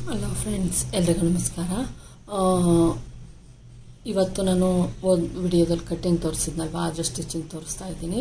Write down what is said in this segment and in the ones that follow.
hello friends ಎಲ್ರಿಗೂ ನಮಸ್ಕಾರ ಆ, ಇವತ್ತು ನಾನು ಒಂದು ವಿಡಿಯೋದಲ್ಲಿ ಕಟ್ಟಿಂಗ್ ತೋರಿಸಿದ್ನಲ್ವ ಅದ್ರ ಸ್ಟಿಚಿಂಗ್ ತೋರಿಸ್ತಾ ಇದ್ದೀನಿ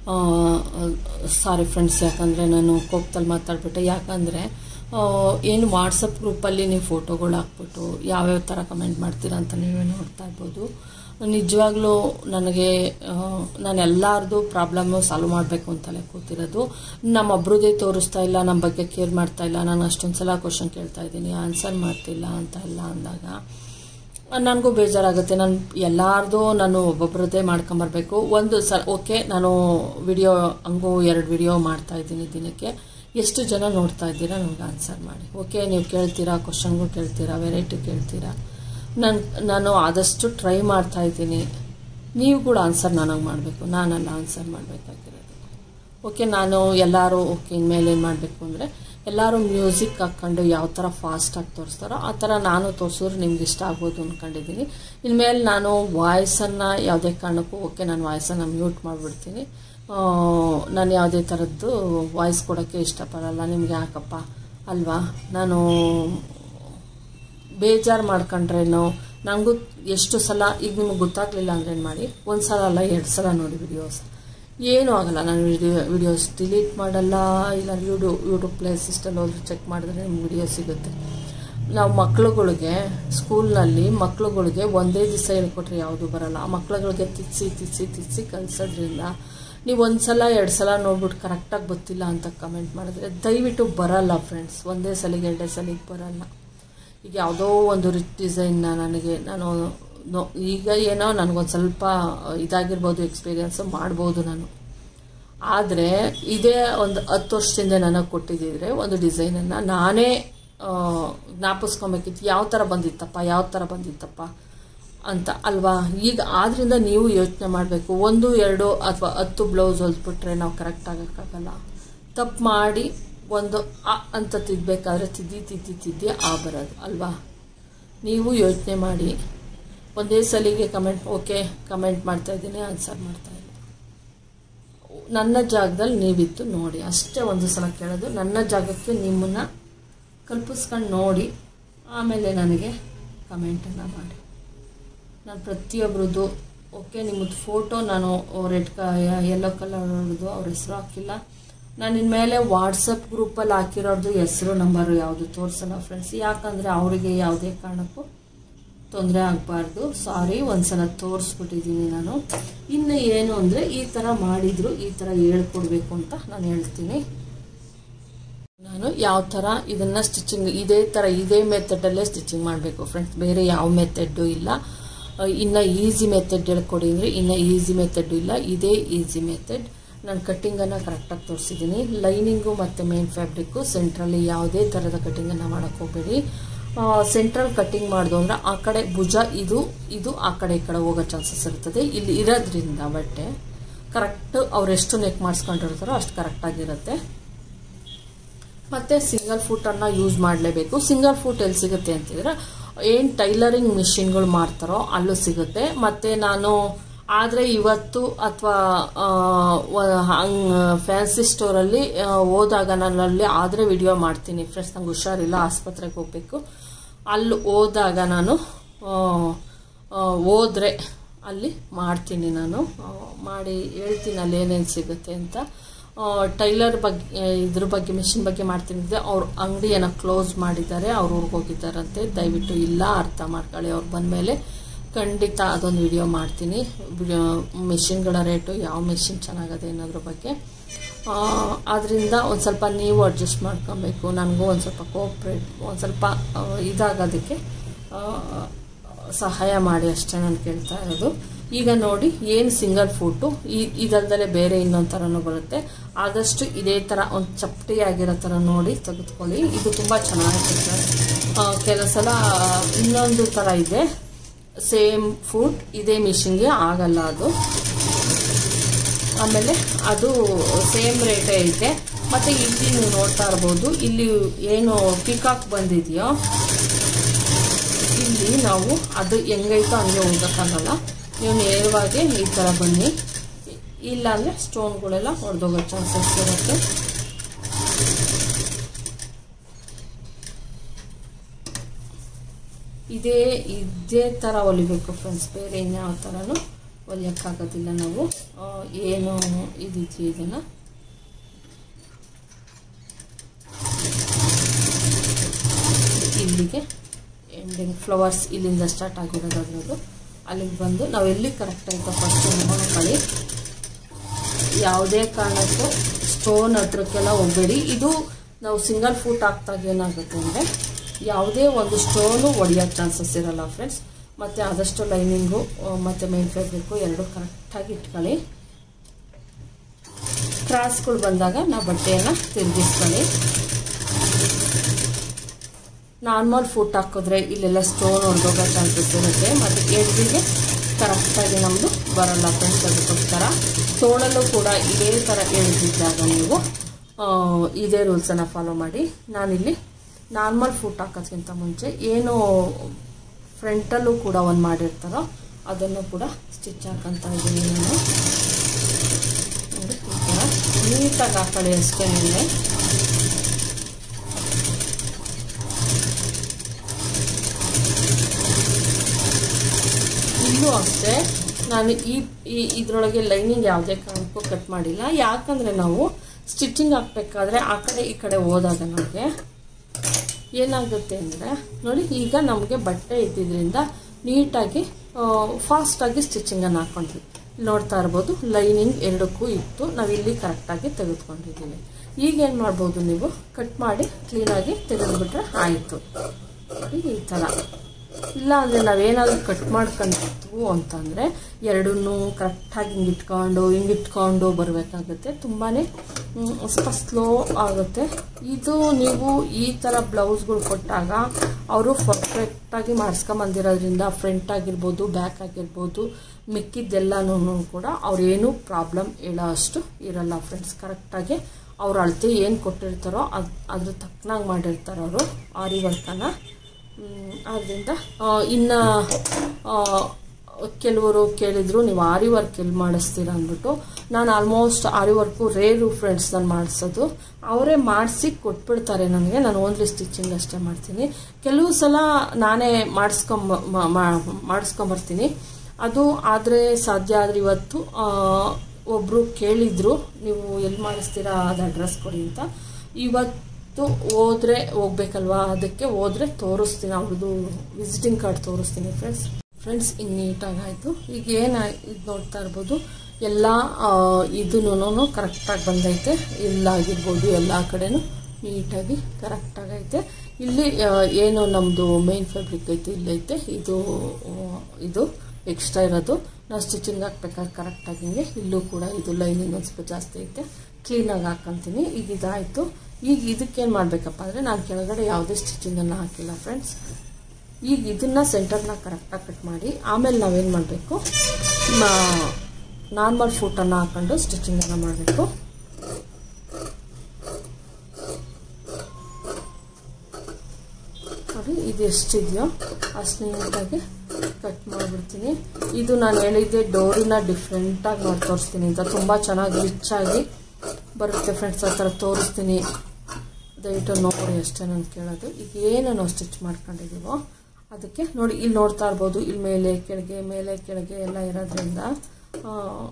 ಸಾರಿ ಫ್ರೆಂಡ್ಸ್ ಯಾಕಂದರೆ ನಾನು ಕೋಪದಲ್ಲಿ ಮಾತಾಡ್ಬಿಟ್ಟೆ ಯಾಕಂದರೆ ಏನು ವಾಟ್ಸಪ್ ಗ್ರೂಪಲ್ಲಿ ನೀವು ಫೋಟೋಗಳು ಹಾಕ್ಬಿಟ್ಟು ಯಾವ್ಯಾವ ಥರ ಕಮೆಂಟ್ ಮಾಡ್ತೀರಾ ಅಂತ ನೀವೇ ನೋಡ್ತಾ ಇರ್ಬೋದು ನಿಜವಾಗ್ಲೂ ನನಗೆ ಆ, ನಾನು ಎಲ್ಲರದು ಪ್ರಾಬ್ಲಮ್ಮು ಸಾಲ್ವ್ ಮಾಡಬೇಕು ಅಂತಲೇ ಕೂತಿರೋದು ನಮ್ಮೊಬ್ರದ್ದೇ ತೋರಿಸ್ತಾ ಇಲ್ಲ ನಮ್ಮ ಬಗ್ಗೆ ಕೇರ್ ಮಾಡ್ತಾ ಇಲ್ಲ ನಾನು ಅಷ್ಟೊಂದು ಸಲ ಕ್ವಶನ್ ಕೇಳ್ತಾ ಇದ್ದೀನಿ ಆನ್ಸರ್ ಮಾಡ್ತಿಲ್ಲ ಅಂತ ಎಲ್ಲ ಅಂದಾಗ ನನಗೂ ಬೇಜಾರಾಗುತ್ತೆ ನಾನು ಎಲ್ಲಾರ್ದು ನಾನು ಒಬ್ಬೊಬ್ರದ್ದೇ ಮಾಡ್ಕೊಂಬರ್ಬೇಕು ಒಂದು ಸ ಓಕೆ ನಾನು ವಿಡಿಯೋ ಹಂಗೂ ಎರಡು ವಿಡಿಯೋ ಮಾಡ್ತಾ ಇದ್ದೀನಿ ದಿನಕ್ಕೆ ಎಷ್ಟು ಜನ ನೋಡ್ತಾ ಇದ್ದೀರಾ ನನಗೆ ಆನ್ಸರ್ ಮಾಡಿ ಓಕೆ ನೀವು ಕೇಳ್ತೀರಾ ಕ್ವಶನ್ಗೂ ಕೇಳ್ತೀರಾ ವೆರೈಟಿ ಕೇಳ್ತೀರಾ ನಾನು ನಾನು ಆದಷ್ಟು ಟ್ರೈ ಮಾಡ್ತಾ ಇದ್ದೀನಿ ನೀವು ಕೂಡ ಆನ್ಸರ್ ನನಗೆ ಮಾಡಬೇಕು ನಾನಲ್ಲ ಆನ್ಸರ್ ಮಾಡಬೇಕಾಗಿರೋದು ಓಕೆ ನಾನು ಎಲ್ಲರೂ ಓಕೆ ಇನ್ಮೇಲೆ ಏನು ಮಾಡಬೇಕು ಅಂದರೆ ಎಲ್ಲರೂ ಮ್ಯೂಸಿಕ್ ಹಾಕ್ಕೊಂಡು ಯಾವ ಥರ ಫಾಸ್ಟಾಗಿ ತೋರಿಸ್ತಾರೋ ಆ ಥರ ನಾನು ತೋರಿಸಿದ್ರೆ ನಿಮ್ಗೆ ಇಷ್ಟ ಆಗ್ಬೋದು ಅಂದ್ಕೊಂಡಿದ್ದೀನಿ ಇನ್ಮೇಲೆ ನಾನು ವಾಯ್ಸನ್ನು ಯಾವುದೇ ಕಾರಣಕ್ಕೂ ಓಕೆ ನಾನು ವಾಯ್ಸನ್ನು ಮ್ಯೂಟ್ ಮಾಡಿಬಿಡ್ತೀನಿ ನಾನು ಯಾವುದೇ ಥರದ್ದು ವಾಯ್ಸ್ ಕೊಡೋಕ್ಕೆ ಇಷ್ಟಪಡಲ್ಲ ನಿಮಗೆ ಯಾಕಪ್ಪ ಅಲ್ವಾ ನಾನು ಬೇಜಾರು ಮಾಡ್ಕೊಂಡ್ರೇನೋ ನನಗೂ ಎಷ್ಟು ಸಲ ಈಗ ನಿಮಗೆ ಗೊತ್ತಾಗಲಿಲ್ಲ ಅಂದ್ರೆ ಏನು ಮಾಡಿ ಒಂದು ಸಲ ಅಲ್ಲ ಎರಡು ಸಲ ನೋಡಿ ವಿಡಿಯೋಸ್ ಏನೂ ಆಗಲ್ಲ ನಾನು ವಿಡಿಯೋ ವಿಡಿಯೋಸ್ ಡಿಲೀಟ್ ಮಾಡಲ್ಲ ಇಲ್ಲ ಯೂಟ್ಯೂ ಯೂಟ್ಯೂಬ್ ಪ್ಲೇ ಸಿಸ್ಟಲ್ಲಿ ಹೋದ್ರೆ ಚೆಕ್ ಮಾಡಿದ್ರೆ ನಿಮ್ಗೆ ವಿಡಿಯೋ ಸಿಗುತ್ತೆ ನಾವು ಮಕ್ಳುಗಳಿಗೆ ಸ್ಕೂಲ್ನಲ್ಲಿ ಮಕ್ಳುಗಳಿಗೆ ಒಂದೇ ದಿವಸ ಹೇಳ್ಕೊಟ್ರೆ ಯಾವುದು ಬರಲ್ಲ ಆ ಮಕ್ಳುಗಳಿಗೆ ತಿರ್ಸಿ ತಿರ್ಸಿ ತಿರ್ಸಿ ಕಲಿಸೋದ್ರಿಂದ ನೀವು ಒಂದು ಸಲ ಎರಡು ಸಲ ನೋಡ್ಬಿಟ್ಟು ಕರೆಕ್ಟಾಗಿ ಗೊತ್ತಿಲ್ಲ ಅಂತ ಕಮೆಂಟ್ ಮಾಡಿದ್ರೆ ದಯವಿಟ್ಟು ಬರಲ್ಲ ಫ್ರೆಂಡ್ಸ್ ಒಂದೇ ಸಲಿಗೆ ಎರಡೇ ಸಲಿಗೆ ಬರಲ್ಲ ಈಗ ಯಾವುದೋ ಒಂದು ರಿಚ್ ಡಿಸೈನ್ನ ನನಗೆ ನಾನು ನೋ- ಈಗ ಏನೋ ನನಗೊಂದು ಸ್ವಲ್ಪ ಇದಾಗಿರ್ಬೋದು ಎಕ್ಸ್ಪೀರಿಯನ್ಸ್ ಮಾಡ್ಬೋದು ನಾನು ಆದರೆ ಇದೇ ಒಂದು ಹತ್ತು ವರ್ಷದಿಂದ ನನಗೆ ಕೊಟ್ಟಿದ್ದಿದ್ರೆ ಒಂದು ಡಿಸೈನನ್ನು ನಾನೇ ಆ, ಜ್ಞಾಪಿಸ್ಕೊಬೇಕಿತ್ತು ಯಾವ ಥರ ಬಂದಿತ್ತಪ್ಪ ಯಾವ ಥರ ಬಂದಿತ್ತಪ್ಪ ಅಂತ ಅಲ್ವಾ ಈಗ ಆದ್ರಿಂದ ನೀವು ಯೋಚನೆ ಮಾಡಬೇಕು ಒಂದು ಎರಡು ಅಥವಾ ಹತ್ತು ಬ್ಲೌಸ್ ಹೊಲ್ಸ್ಬಿಟ್ರೆ ನಾವು ಕರೆಕ್ಟ್ ಆಗೋಕ್ಕಾಗಲ್ಲ ತಪ್ಪು ಮಾಡಿ ಒಂದು ಅ ಅಂತ ತಿದ್ದಬೇಕಾದ್ರೆ ತಿದ್ದಿ ತಿದ್ದಿ ತಿದ್ದಿ ಆ ಬರೋದು ಅಲ್ವಾ ನೀವು ಯೋಚನೆ ಮಾಡಿ ಒಂದೇ ಸಲಿಗೆ ಕಮೆಂಟ್ ಓಕೆ ಕಮೆಂಟ್ ಮಾಡ್ತಾ ಇದ್ದೀನಿ ಆನ್ಸರ್ ಮಾಡ್ತಾ ಇದ್ದೀನಿ ನನ್ನ ಜಾಗದಲ್ಲಿ ನೀವಿತ್ತು ನೋಡಿ ಅಷ್ಟೇ ಒಂದು ಸಲ ಕೇಳೋದು ನನ್ನ ಜಾಗಕ್ಕೆ ನಿಮ್ಮನ್ನ ಕಲ್ಪಿಸ್ಕೊಂಡು ನೋಡಿ ಆಮೇಲೆ ನನಗೆ ಕಮೆಂಟನ್ನು ಮಾಡಿ ನಾನು ಪ್ರತಿಯೊಬ್ಬರದ್ದು ಓಕೆ ನಿಮ್ಮದು ಫೋಟೋ ನಾನು ರೆಡ್ ಕ ಯೆಲ್ಲೋ ಕಲರ್ದು ಅವ್ರ ಹೆಸರು ಹಾಕಿಲ್ಲ ನಾನು ಇನ್ಮೇಲೆ ವಾಟ್ಸಪ್ ಗ್ರೂಪಲ್ಲಿ ಹಾಕಿರೋದು ಹೆಸರು ನಂಬರು ಯಾವುದು ತೋರಿಸಲ್ಲ ಫ್ರೆಂಡ್ಸ್ ಯಾಕಂದರೆ ಅವರಿಗೆ ಯಾವುದೇ ಕಾರಣಕ್ಕೂ ತೊಂದರೆ ಆಗಬಾರ್ದು ಸಾರಿ ಒಂದ್ಸಲ ತೋರಿಸ್ಬಿಟ್ಟಿದ್ದೀನಿ ನಾನು ಇನ್ನು ಏನು ಅಂದರೆ ಈ ಥರ ಮಾಡಿದ್ರು ಈ ಥರ ಹೇಳ್ಕೊಡ್ಬೇಕು ಅಂತ ನಾನು ಹೇಳ್ತೀನಿ ನಾನು ಯಾವ ಥರ ಇದನ್ನು ಸ್ಟಿಚಿಂಗ್ ಇದೇ ಥರ ಇದೇ ಮೆಥಡಲ್ಲೇ ಸ್ಟಿಚಿಂಗ್ ಮಾಡಬೇಕು ಫ್ರೆಂಡ್ಸ್ ಬೇರೆ ಯಾವ ಮೆಥಡ್ಡು ಇಲ್ಲ ಅಹ್, ಇನ್ನು ಈಸಿ ಮೆಥಡ್ ಹೇಳ್ಕೊಡಿ ಅಂದರೆ ಇನ್ನು ಈಸಿ ಮೆಥಡ್ ಇಲ್ಲ ಇದೇ ಈಸಿ ಮೆಥಡ್ ನಾನು ಕಟ್ಟಿಂಗನ್ನು ಕರೆಕ್ಟಾಗಿ ತೋರಿಸಿದ್ದೀನಿ ಲೈನಿಂಗು ಮತ್ತು ಮೇನ್ ಫ್ಯಾಬ್ರಿಕ್ಕು ಸೆಂಟ್ರಲ್ಲಿ ಯಾವುದೇ ಥರದ ಕಟ್ಟಿಂಗನ್ನು ಮಾಡೋಕ್ಕೆ ಹೋಗಬೇಡಿ ಸೆಂಟ್ರಲ್ ಕಟ್ಟಿಂಗ್ ಮಾಡ್ದು ಅಂದ್ರೆ ಆ ಕಡೆ ಭುಜ ಇದು ಇದು ಆ ಕಡೆ ಈ ಕಡೆ ಹೋಗೋ ಚಾನ್ಸಸ್ ಇರ್ತದೆ ಇಲ್ಲಿ ಇರೋದ್ರಿಂದ ಬಟ್ಟೆ ಕರೆಕ್ಟ್ ಅವ್ರು ಎಷ್ಟು ನೆಕ್ ಮಾಡಿಸ್ಕೊಂಡಿರ್ತಾರೋ ಅಷ್ಟು ಕರೆಕ್ಟಾಗಿರುತ್ತೆ ಮತ್ತೆ ಸಿಂಗಲ್ ಫುಟನ್ನು ಯೂಸ್ ಮಾಡಲೇಬೇಕು ಸಿಂಗಲ್ ಫುಟ್ ಎಲ್ಲಿ ಸಿಗುತ್ತೆ ಅಂತಿದ್ರೆ ಏನು ಟೈಲರಿಂಗ್ ಮಿಷಿನ್ಗಳು ಮಾಡ್ತಾರೋ ಅಲ್ಲೂ ಸಿಗುತ್ತೆ ಮತ್ತೆ ನಾನು ಆದರೆ ಇವತ್ತು ಅಥವಾ ಹಂಗ್ ಫ್ಯಾನ್ಸಿ ಸ್ಟೋರಲ್ಲಿ ಹೋದಾಗ ನಾನು ಅಲ್ಲಿ ಆದರೆ ವಿಡಿಯೋ ಮಾಡ್ತೀನಿ ಫ್ರೆಂಡ್ಸ್ ನಂಗೆ ಹುಷಾರಿಲ್ಲ ಆಸ್ಪತ್ರೆಗೆ ಹೋಗಬೇಕು ಅಲ್ಲಿ ಹೋದಾಗ ನಾನು ಆ, ಆ, ಹೋದ್ರೆ ಅಲ್ಲಿ ಮಾಡ್ತೀನಿ ನಾನು ಆ, ಮಾಡಿ ಹೇಳ್ತೀನಿ ಅಲ್ಲಿ ಏನೇನು ಸಿಗುತ್ತೆ ಅಂತ ಟೈಲರ್ ಬಗ್ಗೆ ಇದ್ರ ಬಗ್ಗೆ ಮಿಷಿನ್ ಬಗ್ಗೆ ಮಾಡ್ತಿದ್ದೆ ಅವ್ರ ಅಂಗಡಿ ಏನೋ ಕ್ಲೋಸ್ ಮಾಡಿದ್ದಾರೆ ಅವ್ರ ಊರಿಗೆ ಹೋಗಿದ್ದಾರಂತೆ ದಯವಿಟ್ಟು ಇಲ್ಲ ಅರ್ಥ ಮಾಡ್ಕೊಳ್ಳಿ ಅವ್ರು ಬಂದಮೇಲೆ ಖಂಡಿತ ಅದೊಂದು ವಿಡಿಯೋ ಮಾಡ್ತೀನಿ ಮಿಷಿನ್ಗಳ ರೇಟು ಯಾವ ಮಿಷಿನ್ ಚೆನ್ನಾಗದೆ ಅನ್ನೋದ್ರ ಬಗ್ಗೆ ಆದ್ದರಿಂದ ಒಂದು ಸ್ವಲ್ಪ ನೀವು ಅಡ್ಜಸ್ಟ್ ಮಾಡ್ಕೊಬೇಕು ನನಗೂ ಒಂದು ಸ್ವಲ್ಪ ಕೋಪ್ರೇಟ್ ಒಂದು ಸ್ವಲ್ಪ ಆ, ಇದಾಗೋದಕ್ಕೆ ಆ, ಸಹಾಯ ಮಾಡಿ ಅಷ್ಟೇ ನಾನು ಕೇಳ್ತಾ ಇರೋದು ಈಗ ನೋಡಿ ಏನು ಸಿಂಗಲ್ ಫೂಟು ಈ ಇದಲ್ದಲೆ ಬೇರೆ ಇನ್ನೊಂದು ಥರನೂ ಬರುತ್ತೆ ಆದಷ್ಟು ಇದೇ ಥರ ಒಂದು ಚಪ್ಪಟಿ ಆಗಿರೋ ಥರ ನೋಡಿ ತೆಗೆದುಕೊಳ್ಳಿ ಇದು ತುಂಬ ಚೆನ್ನಾಗಿರುತ್ತೆ ಆ, ಕೆಲವು ಸಲ ಇನ್ನೊಂದು ಥರ ಇದೆ ಸೇಮ್ ಫುಡ್ ಇದೇ ಮಿಷಿನ್ಗೆ ಆಗಲ್ಲ ಅದು ಆಮೇಲೆ ಅದು ಸೇಮ್ ರೇಟೇ ಐತೆ ಮತ್ತು ಇಲ್ಲಿ ನೀವು ನೋಡ್ತಾ ಇರ್ಬೋದು ಇಲ್ಲಿ ಏನು ಪಿಕಾಕ್ ಬಂದಿದೆಯೋ ಇಲ್ಲಿ ನಾವು ಅದು ಹೆಂಗೈತೋ ಹಂಗೆ ಹೋಗೋಕ್ಕಾಗಲ್ಲ ನೀವು ನೇರವಾಗಿ ಈ ಥರ ಬನ್ನಿ ಇಲ್ಲ ಅಂದರೆ ಸ್ಟೋನ್ಗಳೆಲ್ಲ ಹೊಡೆದೋಗೋ ಚಾನ್ಸಸ್ ಇರುತ್ತೆ ಇದೇ ಇದೇ ಥರ ಹೊಲಿಬೇಕು ಫ್ರೆಂಡ್ಸ್ ಬೇರೆ ಇನ್ಯಾವ ಥರನೂ ಹೊಲಿಯೋಕ್ಕಾಗೋದಿಲ್ಲ ನಾವು ಆ, ಏನು ಇದಿದೆಯೋ ಇದನ್ನು ಇಲ್ಲಿಗೆ ಎಂಡಿಂಗ್ ಫ್ಲವರ್ಸ್ ಇಲ್ಲಿಂದ ಸ್ಟಾರ್ಟ್ ಆಗಿರೋದು ಅದರದ್ದು ಅಲ್ಲಿಗೆ ಬಂದು ನಾವು ಎಲ್ಲಿ ಕರೆಕ್ಟ್ ಆಯಿತು ಫಸ್ಟ್ ನೋಡ್ಕೊಳ್ಳಿ ಯಾವುದೇ ಕಾರಣಕ್ಕೂ ಸ್ಟೋನ್ ಹತ್ರಕ್ಕೆಲ್ಲ ಹೋಗಬೇಡಿ ಇದು ನಾವು ಸಿಂಗಲ್ ಫೂಟ್ ಹಾಕ್ದಾಗ ಏನಾಗುತ್ತೆ ಅಂದರೆ ಯಾವುದೇ ಒಂದು ಸ್ಟೋನು ಹೊಡೆಯೋ ಚಾನ್ಸಸ್ ಇರಲ್ಲ ಫ್ರೆಂಡ್ಸ್ ಮತ್ತು ಆದಷ್ಟು ಲೈನಿಂಗು ಮತ್ತು ಮೇನ್ ಫೇಬ್ರಿಕ್ಕು ಎರಡು ಕರೆಕ್ಟಾಗಿ ಇಟ್ಕೊಳ್ಳಿ ಕ್ರಾಸ್ಗಳು ಬಂದಾಗ ನಾವು ಬಟ್ಟೆಯನ್ನು ತಿರುಗಿಸ್ಕೊಳ್ಳಿ ನಾರ್ಮಲ್ ಫುಟ್ ಹಾಕಿದ್ರೆ ಇಲ್ಲೆಲ್ಲ ಸ್ಟೋನ್ ಹೊಡೆದೋಗೋ ಚಾನ್ಸಸ್ ಇರುತ್ತೆ ಮತ್ತು ಎಡ್ಜಿಗೆ ಕರೆಕ್ಟಾಗಿ ನಮ್ಮದು ಬರಲ್ಲ ಫ್ರೆಂಡ್ಸ್ ಅದಕ್ಕೋಸ್ಕರ ತೋಳಲ್ಲೂ ಕೂಡ ಇದೇ ಥರ ಎಳೆದಿದ್ದಾಗ ನೀವು ಆ, ಇದೇ ರೂಲ್ಸನ್ನು ಫಾಲೋ ಮಾಡಿ ನಾನಿಲ್ಲಿ ನಾರ್ಮಲ್ ಫುಟ್ ಹಾಕೋದ್ಕಿಂತ ಮುಂಚೆ ಏನು ಫ್ರಂಟಲ್ಲೂ ಕೂಡ ಒಂದು ಮಾಡಿರ್ತಾರೋ ಅದನ್ನು ಕೂಡ ಸ್ಟಿಚ್ ಹಾಕೊಂತ ಇದ್ದೀನಿ ನಾನು ನೋಡಿ ಈ ಥರ ನೀಟಾಗಿ ಹಾಕೊಳ್ಳಿ ಅಷ್ಟೇ ಮೇಲೆ ಇಲ್ಲೂ ಅಷ್ಟೇ ನಾನು ಈ ಈ ಇದರೊಳಗೆ ಲೈನಿಂಗ್ ಯಾವುದೇ ಕಾರಣಕ್ಕೂ ಕಟ್ ಮಾಡಿಲ್ಲ ಯಾಕಂದರೆ ನಾವು ಸ್ಟಿಚಿಂಗ್ ಹಾಕ್ಬೇಕಾದ್ರೆ ಆ ಕಡೆ ಈ ಕಡೆ ಹೋದಾಗ ನಮಗೆ ಏನಾಗುತ್ತೆ ಅಂದರೆ ನೋಡಿ ಈಗ ನಮಗೆ ಬಟ್ಟೆ ಇದ್ದಿದ್ದರಿಂದ ನೀಟಾಗಿ ಫಾಸ್ಟಾಗಿ ಸ್ಟಿಚಿಂಗನ್ನು ಹಾಕ್ಕೊಂಡ್ವಿ ನೋಡ್ತಾ ಇರ್ಬೋದು ಲೈನಿಂಗ್ ಎರಡಕ್ಕೂ ಇತ್ತು ನಾವು ಇಲ್ಲಿ ಕರೆಕ್ಟಾಗಿ ತೆಗೆದುಕೊಂಡಿದ್ದೀವಿ ಈಗ ಏನು ಮಾಡ್ಬೋದು ನೀವು ಕಟ್ ಮಾಡಿ ಕ್ಲೀನಾಗಿ ತೆಗೆದುಬಿಟ್ರೆ ಆಯಿತು ನೋಡಿ ಈ ಥರ ಇಲ್ಲ ಅಂದರೆ ನಾವೇನಾದರೂ ಕಟ್ ಮಾಡ್ಕೊಂಡಿರ್ತೀವಿ ಅಂತಂದರೆ ಎರಡನ್ನೂ ಕರೆಕ್ಟಾಗಿ ಹಿಂಗೆ ಇಟ್ಕೊಂಡು ಹಿಂಗೆ ಇಟ್ಕೊಂಡು ಬರಬೇಕಾಗುತ್ತೆ ತುಂಬಾ ಸ್ವಲ್ಪ ಸ್ಲೋ ಆಗುತ್ತೆ ಇದು ನೀವು ಈ ಥರ ಬ್ಲೌಸ್ಗಳು ಕೊಟ್ಟಾಗ ಅವರು ಪರ್ಫೆಕ್ಟಾಗಿ ಮಾಡಿಸ್ಕೊಂಬಂದಿರೋದ್ರಿಂದ ಫ್ರಂಟ್ ಆಗಿರ್ಬೋದು ಬ್ಯಾಕ್ ಆಗಿರ್ಬೋದು ಮಿಕ್ಕಿದ್ದೆಲ್ಲನೂ ಕೂಡ ಅವ್ರೇನು ಪ್ರಾಬ್ಲಮ್ ಹೇಳೋ ಅಷ್ಟು ಇರಲ್ಲ ಫ್ರೆಂಡ್ಸ್ ಕರೆಕ್ಟಾಗಿ ಅವ್ರ ಅಳತೆ ಏನು ಕೊಟ್ಟಿರ್ತಾರೋ ಅದು ಅದ್ರ ತಕ್ಕನಾಗಿ ಮಾಡಿರ್ತಾರೆ ಅವರು ಆರಿ ವರ್ಕನ್ನು ಆದ್ದರಿಂದ ಇನ್ನು ಕೆಲವರು ಕೇಳಿದ್ರು ನೀವು ಆರಿ ವರ್ಕ್ ಎಲ್ಲಿ ಮಾಡಿಸ್ತೀರಾ ಅಂದ್ಬಿಟ್ಟು ನಾನು ಆಲ್ಮೋಸ್ಟ್ ಆರಿ ವರ್ಕು ರೇರು ಫ್ರೆಂಡ್ಸ್ ನಾನು ಮಾಡಿಸೋದು ಅವರೇ ಮಾಡಿಸಿ ಕೊಟ್ಬಿಡ್ತಾರೆ ನನಗೆ ನಾನು ಓನ್ಲಿ ಸ್ಟಿಚಿಂಗ್ ಅಷ್ಟೇ ಮಾಡ್ತೀನಿ ಕೆಲವು ಸಲ ನಾನೇ ಮಾಡಿಸ್ಕೊಂಬ ಮಾಡಿಸ್ಕೊಂಬರ್ತೀನಿ ಅದು ಆದರೆ ಸಾಧ್ಯ ಆದರೆ ಇವತ್ತು ಒಬ್ಬರು ಕೇಳಿದ್ರು ನೀವು ಎಲ್ಲಿ ಮಾಡಿಸ್ತೀರಾ ಅದು ಅಡ್ರೆಸ್ ಕೊಡಿ ಅಂತ ಇವತ್ತು ಹೋದ್ರೆ ಹೋಗ್ಬೇಕಲ್ವಾ ಅದಕ್ಕೆ ಹೋದ್ರೆ ತೋರಿಸ್ತೀನಿ ಅವ್ರದ್ದು ವಿಸಿಟಿಂಗ್ ಕಾರ್ಡ್ ತೋರಿಸ್ತೀನಿ ಫ್ರೆಂಡ್ಸ್ ಫ್ರೆಂಡ್ಸ್ ಹಿಂಗೆ ನೀಟಾಗಿ ಆಯಿತು ಈಗ ಏನು ಇದು ನೋಡ್ತಾ ಇರ್ಬೋದು ಎಲ್ಲ ಇದೂ ಕರೆಕ್ಟಾಗಿ ಬಂದೈತೆ ಇಲ್ಲಾಗಿರ್ಬೋದು ಎಲ್ಲ ಕಡೆನೂ ನೀಟಾಗಿ ಕರೆಕ್ಟಾಗೈತೆ ಇಲ್ಲಿ ಆ, ಏನು ನಮ್ಮದು ಮೇನ್ ಫ್ಯಾಬ್ರಿಕ್ ಐತೆ ಇಲ್ಲೈತೆ ಇದು ಆ, ಇದು ಎಕ್ಸ್ಟ್ರಾ ಇರೋದು ನಾವು ಸ್ಟಿಚಿಂಗ್ ಹಾಕ್ಬೇಕಾದ್ರೆ ಕರೆಕ್ಟಾಗಿ ಹಿಂಗೆ ಇಲ್ಲೂ ಕೂಡ ಇದು ಲೈನಿಂಗ್ ಒಂದು ಸ್ವಲ್ಪ ಜಾಸ್ತಿ ಐತೆ ಕ್ಲೀನಾಗಿ ಹಾಕ್ಕೊಂತೀನಿ ಈಗ ಇದಾಯಿತು ಈಗ ಇದಕ್ಕೇನು ಮಾಡಬೇಕಪ್ಪ ಅಂದರೆ ನಾನು ಕೆಳಗಡೆ ಯಾವುದೇ ಸ್ಟಿಚಿಂಗನ್ನು ಹಾಕಿಲ್ಲ ಫ್ರೆಂಡ್ಸ್ ಈಗ ಇದನ್ನು ಸೆಂಟರ್ನ ಕರೆಕ್ಟಾಗಿ ಕಟ್ ಮಾಡಿ ಆಮೇಲೆ ನಾವೇನು ಮಾಡಬೇಕು ನಾರ್ಮಲ್ ಫೂಟನ್ನು ಹಾಕೊಂಡು ಸ್ಟಿಚಿಂಗನ್ನು ಮಾಡಬೇಕು ನೋಡಿ ಇದು ಎಷ್ಟಿದೆಯೋ ಅಷ್ಟು ನೀಟಾಗಿ ಕಟ್ ಮಾಡಿಬಿಡ್ತೀನಿ ಇದು ನಾನು ಹೇಳಿದ್ದೆ ಡೋರಿನ ಡಿಫ್ರೆಂಟಾಗಿ ಮಾಡಿ ತೋರಿಸ್ತೀನಿ ಅಂತ ತುಂಬ ಚೆನ್ನಾಗಿ ರಿಚ್ ಆಗಿ ಬರುತ್ತೆ ಫ್ರೆಂಡ್ಸ್ ಆ ಥರ ತೋರಿಸ್ತೀನಿ ದಯವಿಟ್ಟು ನೋಡಿ ಅಷ್ಟೇ ನಾನು ಕೇಳೋದು ಈಗ ಏನು ನಾವು ಸ್ಟಿಚ್ ಮಾಡ್ಕೊಂಡಿದ್ದೀವೋ ಅದಕ್ಕೆ ನೋಡಿ ಇಲ್ಲಿ ನೋಡ್ತಾ ಇರ್ಬೋದು ಇಲ್ಲಿ ಮೇಲೆ ಕೆಳಗೆ ಮೇಲೆ ಕೆಳಗೆ ಎಲ್ಲ ಇರೋದ್ರಿಂದ ಆ,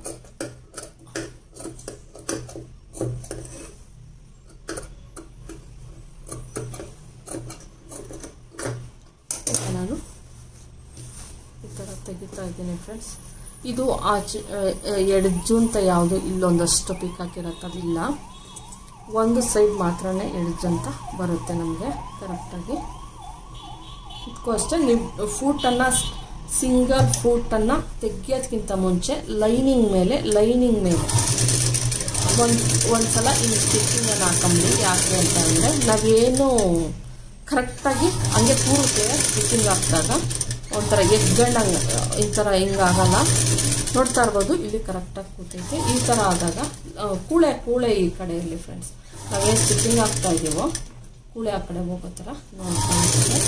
ನಾನು ಈ ಥರ ತೆಗಿತಾ ಇದ್ದೀನಿ ಫ್ರೆಂಡ್ಸ್ ಇದು ಆಚೆ ಎಡ್ಜು ಅಂತ ಯಾವುದು ಇಲ್ಲೊಂದಷ್ಟು ಪಿಕ್ ಹಾಕಿರತ್ತದಿಲ್ಲ ಒಂದು ಸೈಡ್ ಮಾತ್ರನೇ ಎಡ್ಜ್ ಅಂತ ಬರುತ್ತೆ ನಮಗೆ ಕರೆಕ್ಟಾಗಿ ಇದಕ್ಕೂ ಅಷ್ಟೇ ನೀವು ಫೂಟನ್ನು ಸಿಂಗಲ್ ಫೂಟನ್ನು ತೆಗಿಯೋದಕ್ಕಿಂತ ಮುಂಚೆ ಲೈನಿಂಗ್ ಮೇಲೆ ಲೈನಿಂಗ್ ಮೇಲೆ ಒಂದು ಒಂದು ಸಲ ಈ ಸ್ಟಿಚಿಂಗನ್ನು ಹಾಕೊಂಬಿಡಿ ಯಾಕೆ ಅಂತ ಅಂದರೆ ನಾವೇನು ಕರೆಕ್ಟಾಗಿ ಹಂಗೆ ಕೂರುತ್ತೆ ಸ್ಟಿಚಿಂಗ್ ಹಾಕಿದಾಗ ಒಂಥರ ಎಗ್ಗಂಡಂಗೆ ಈ ಥರ ಹಿಂಗಾಗಲ್ಲ ನೋಡ್ತಾ ಇರ್ಬೋದು ಇಲ್ಲಿ ಕರೆಕ್ಟಾಗಿ ಕೂತೈತೆ ಈ ಥರ ಆದಾಗ ಆ, ಕೂಳೆ ಕೂಳೆ ಈ ಕಡೆ ಇರಲಿ ಫ್ರೆಂಡ್ಸ್ ನಾವೇನು ಸ್ಟಿಚಿಂಗ್ ಹಾಕ್ತಾ ಇದ್ದೀವೋ ಕೂಳೆ ಆ ಕಡೆ ಹೋಗೋ ಥರ ನೋಡ್ಕೊಂಡಿದ್ದೀವಿ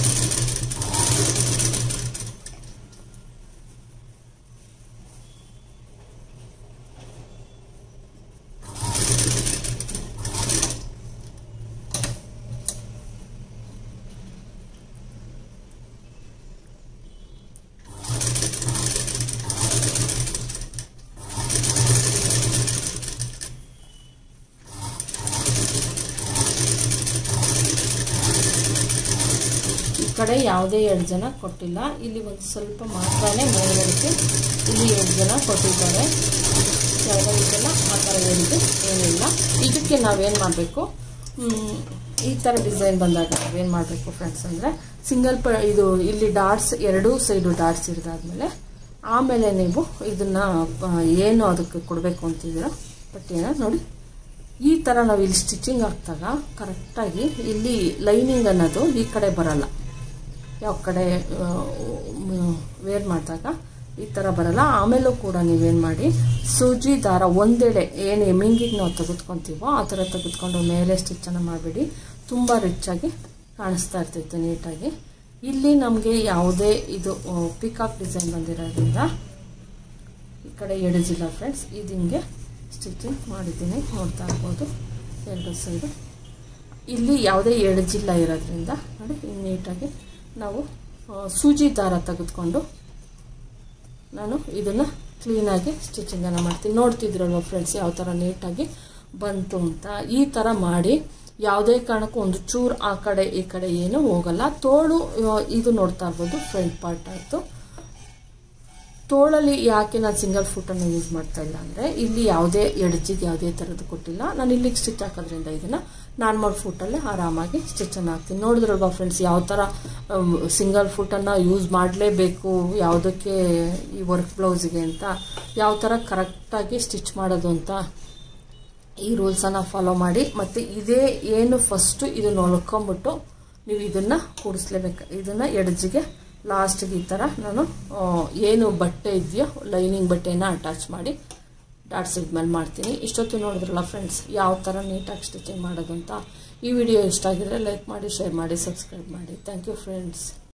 ಕಡೆ ಯಾವುದೇ ಎರಡು ಜನ ಕೊಟ್ಟಿಲ್ಲ ಇಲ್ಲಿ ಒಂದು ಸ್ವಲ್ಪ ಮಾತ್ರನೇ ಮೇಲ್ಗಡೆಗೆ ಇಲ್ಲಿ ಎರಡು ಜನ ಕೊಟ್ಟಿದ್ದಾರೆ ಕೆಳಗಡೆಗೆಲ್ಲ ಆ ಥರ ಹೇಳಿದ್ದು ಏನಿಲ್ಲ ಇದಕ್ಕೆ ನಾವೇನು ಮಾಡಬೇಕು ಈ ಥರ ಡಿಸೈನ್ ಬಂದಾಗ ನಾವೇನು ಮಾಡಬೇಕು ಫ್ರೆಂಡ್ಸ್ ಅಂದರೆ ಸಿಂಗಲ್ ಪ ಇದು ಇಲ್ಲಿ ಡಾಟ್ಸ್ ಎರಡೂ ಸೈಡು ಡಾಟ್ಸ್ ಇರಿದಾದ್ಮೇಲೆ ಆಮೇಲೆ ನೀವು ಇದನ್ನು ಏನು ಅದಕ್ಕೆ ಕೊಡಬೇಕು ಅಂತಿದ್ದೀರೋ ಪಟ್ಟಿನ ನೋಡಿ ಈ ಥರ ನಾವು ಇಲ್ಲಿ ಸ್ಟಿಚಿಂಗ್ ಹಾಕ್ದಾಗ ಕರೆಕ್ಟಾಗಿ ಇಲ್ಲಿ ಲೈನಿಂಗ್ ಅನ್ನೋದು ಈ ಕಡೆ ಬರಲ್ಲ ಯಾವ ಕಡೆ ವೇರ್ ಮಾಡಿದಾಗ ಈ ಥರ ಬರಲ್ಲ ಆಮೇಲೂ ಕೂಡ ನೀವೇನು ಮಾಡಿ ಸೂಜಿ ದಾರ ಒಂದೆಡೆ ಏನು ಎಮ್ಮಿಂಗಿಗೆ ನಾವು ತೆಗೆದುಕೊಂತೀವೋ ಆ ಥರ ತೆಗೆದುಕೊಂಡು ಮೇಲೆ ಸ್ಟಿಚ್ಚನ್ನು ಮಾಡಿಬಿಡಿ ತುಂಬ ರಿಚ್ಚಾಗಿ ಕಾಣಿಸ್ತಾ ಇರ್ತೈತೆ ನೀಟಾಗಿ ಇಲ್ಲಿ ನಮಗೆ ಯಾವುದೇ ಇದು ಪಿಕಾಕ್ ಡಿಸೈನ್ ಬಂದಿರೋದ್ರಿಂದ ಈ ಕಡೆ ಎಡಜಿಲ್ಲ ಫ್ರೆಂಡ್ಸ್ ಇದು ಹಿಂಗೆ ಸ್ಟಿಚಿಂಗ್ ಮಾಡಿದ್ದೀನಿ ನೋಡ್ತಾ ಇರ್ಬೋದು ಎರಡು ಸೈಡು ಇಲ್ಲಿ ಯಾವುದೇ ಎಡಜಿಲ್ಲ ಇರೋದ್ರಿಂದ ನೋಡಿ ನೀಟಾಗಿ ನಾವು ಸೂಜಿ ದಾರ ತೆಗೆದುಕೊಂಡು ನಾನು ಇದನ್ನು ಕ್ಲೀನಾಗಿ ಸ್ಟಿಚಿಂಗನ್ನು ಮಾಡ್ತೀನಿ ನೋಡ್ತಿದ್ರಲ್ವ ಫ್ರೆಂಡ್ಸ್ ಯಾವ ಥರ ನೀಟಾಗಿ ಬಂತು ಅಂತ ಈ ಥರ ಮಾಡಿ ಯಾವುದೇ ಕಾರಣಕ್ಕೂ ಒಂದು ಚೂರು ಆ ಕಡೆ ಈ ಕಡೆ ಏನು ಹೋಗಲ್ಲ ತೋಳು ಇದು ನೋಡ್ತಾ ಇರ್ಬೋದು ಫ್ರಂಟ್ ಪಾರ್ಟ್ ಆಯಿತು ತೋಳಲ್ಲಿ ಯಾಕೆ ನಾನು ಸಿಂಗಲ್ ಫುಟನ್ನು ಯೂಸ್ ಮಾಡ್ತಾ ಇಲ್ಲ ಅಂದರೆ ಇಲ್ಲಿ ಯಾವುದೇ ಎಡ್ಜಿಗೆ ಯಾವುದೇ ಥರದ್ದು ಕೊಟ್ಟಿಲ್ಲ ನಾನು ಇಲ್ಲಿಗೆ ಸ್ಟಿಚ್ ಹಾಕೋದ್ರಿಂದ ಇದನ್ನು ನಾರ್ಮಲ್ ಫುಟಲ್ಲೇ ಆರಾಮಾಗಿ ಸ್ಟಿಚನ್ನು ಹಾಕ್ತೀನಿ ನೋಡಿದ್ರಲ್ವಾ ಫ್ರೆಂಡ್ಸ್ ಯಾವ ಥರ ಸಿಂಗಲ್ ಫುಟನ್ನು ಯೂಸ್ ಮಾಡಲೇಬೇಕು ಯಾವುದಕ್ಕೆ ಈ ವರ್ಕ್ ಬ್ಲೌಸಿಗೆ ಅಂತ ಯಾವ ಥರ ಕರೆಕ್ಟಾಗಿ ಸ್ಟಿಚ್ ಮಾಡೋದು ಅಂತ ಈ ರೂಲ್ಸನ್ನು ಫಾಲೋ ಮಾಡಿ ಮತ್ತು ಇದೇ ಏನು ಫಸ್ಟು ಇದನ್ನು ಹೊಲ್ಕೊಂಬಿಟ್ಟು ನೀವು ಇದನ್ನು ಕೂಡಿಸ್ಲೇಬೇಕು ಇದನ್ನು ಎಡ್ಜಿಗೆ ಲಾಸ್ಟಿಗೆ ಈ ಥರ ನಾನು ಏನು ಬಟ್ಟೆ ಇದೆಯೋ ಲೈನಿಂಗ್ ಬಟ್ಟೆನ ಅಟ್ಯಾಚ್ ಮಾಡಿ ಡಾಟ್ಸ್ ಮೇಲೆ ಮಾಡ್ತೀನಿ ಇಷ್ಟೊತ್ತು ನೋಡಿದ್ರಲ್ಲ ಫ್ರೆಂಡ್ಸ್ ಯಾವ ಥರ ನೀಟಾಗಿ ಸ್ಟಿಚಿಂಗ್ ಮಾಡೋದು ಅಂತ ಈ ವಿಡಿಯೋ ಇಷ್ಟ ಆಗಿದ್ರೆ ಲೈಕ್ ಮಾಡಿ ಶೇರ್ ಮಾಡಿ ಸಬ್ಸ್ಕ್ರೈಬ್ ಮಾಡಿ ಥ್ಯಾಂಕ್ ಯು ಫ್ರೆಂಡ್ಸ್